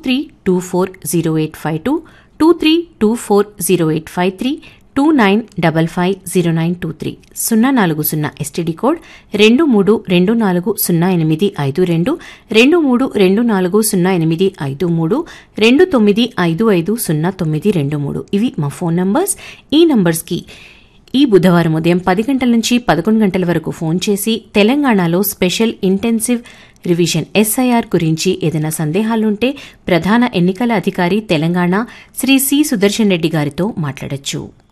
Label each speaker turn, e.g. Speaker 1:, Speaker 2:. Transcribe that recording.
Speaker 1: three two four zero eight five two two three two four zero eight five three two nine double five zero nine two three సున్నా నాలుగు సున్నా STD code రెండు మూడు రెండు నాలుగు సున్నా ఎనిమిది ఐదు రెండు రెండు మూడు రెండు నాలుగు సున్నా ఎనిమిది ఐదు మూడు రెండు తొమ్మిది ఐదు ఐదు సున్నా తొమ్మిది రెండు మూడు ఇవి మా ఫోన్ నంబర్స్ ఈ నంబర్స్కి ఈ బుధవారం ఉదయం పది గంటల నుంచి పదకొండు గంటల వరకు ఫోన్ చేసి తెలంగాణలో స్పెషల్ ఇంటెన్సివ్ రివిజన్ ఎస్ఐఆర్ గురించి ఏదైనా సందేహాలుంటే ప్రధాన ఎన్నికల అధికారి తెలంగాణ శ్రీ సి సుదర్శన్ రెడ్డి గారితో మాట్లాడొచ్చు